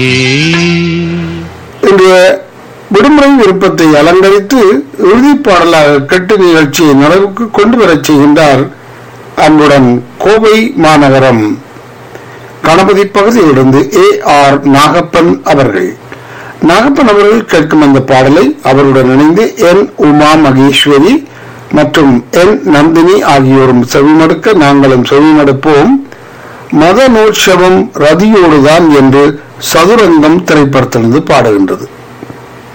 இன்றைய விடுமுறை விருப்பத்தை அலங்கரித்து இறுதிப் பாடலாக கட்டு நிகழ்ச்சியை நிறைவுக்கு கொண்டு வரச் செய்கின்றார் அன்புடன் கோவை மாநகரம் கணபதி பகுதியிலிருந்து ஏ ஆர் நாகப்பன் அவர்கள் நாகப்பன் அவர்கள் கேட்கும் அந்த பாடலை அவருடன் இணைந்து என் உமா மகேஸ்வரி மற்றும் என் நந்தினி ஆகியோரும் செவிமடுக்க நாங்களும் செவிமடுப்போம் மத நோட்சவம் ரதியோடுதான் என்று சதுரங்கம் திரைப்படத்திலிருந்து பாடுகின்றது